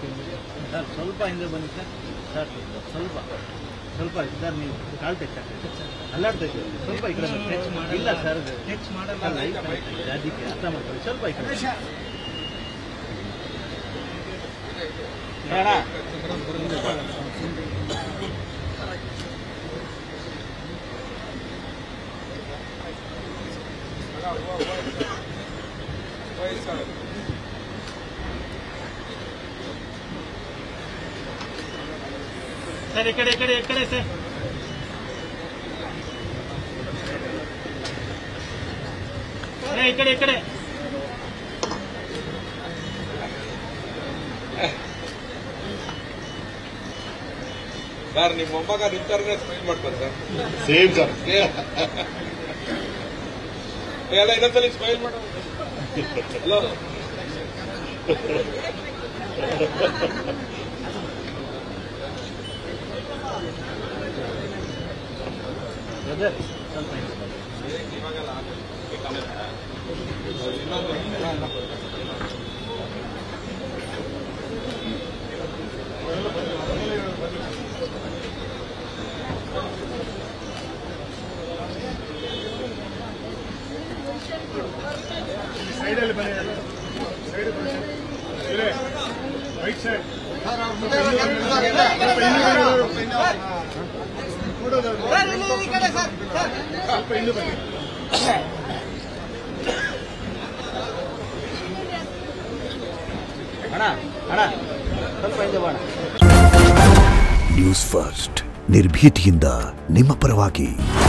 Sir ಸ್ವಲ್ಪ ಹಿಂದೆ ಬನ್ನಿ ಸರ್ ಸರ್ ಸ್ವಲ್ಪ ಸ್ವಲ್ಪ ಸರ್ ನೀವು ಕಾಲ್ ಟಚ್ ಆಗ್ತೈತೆ ಅಲ್ಲಾಡ್ತಾ ಇದ್ದೀವಿ ಸ್ವಲ್ಪ ಈ ಕಡೆ ಬನ್ನಿ. ಇಲ್ಲ ಸರ್ ಟಚ್ ಮಾಡಲ್ಲ ಅದಕ್ಕೆ ಅರ್ಥ ಮಾಡ್ಕೊಳ್ಳಿ ಸ್ವಲ್ಪ ಈ ಕಡೆ ಅಣ್ಣ ಸರ್ ಈ ಕಡೆ ಈ ಕಡೆ ಈ ಕಡೆ ಸರ್ ಏ, ಈ ಕಡೆ ಈ ಕಡೆ ಸರ್ ನಿಮ್ಮ ಮೊಮ್ಮಗ ನಿಂತಾರೆ ಸ್ಮೈಲ್ ಮಾಡ್ತಾರೆ ಸರ್ ಸೇಮ್ ಸರ್ ಎಲ್ಲ ಇನ್ನೊಂದ್ಸಲಿ ಸ್ಮೈಲ್ ಮಾಡೋ ಹಲೋ ಬ್ರದರ್ ಸ್ವಲ್ಪ ಹಿಂದೆ ಬನ್ನಿ. ಸೈಡಲ್ಲಿ ಬನ್ನಿ ಸೈಡ್ ಬನ್ನಿ ಇಲ್ಲೇ ರೈಟ್ ಸೈಡ್ ಸ್ವಲ್ಪ ಹಿಂದೆ ಬನ್ನಿ ಅಣ್ಣ ಅಣ್ಣ ಸ್ವಲ್ಪ ಹಿಂದೆ ಬಾಣ ನ್ಯೂಸ್ ಫಸ್ಟ್ ನಿರ್ಭೀತಿಯಿಂದ ನಿಮ್ಮ ಪರವಾಗಿ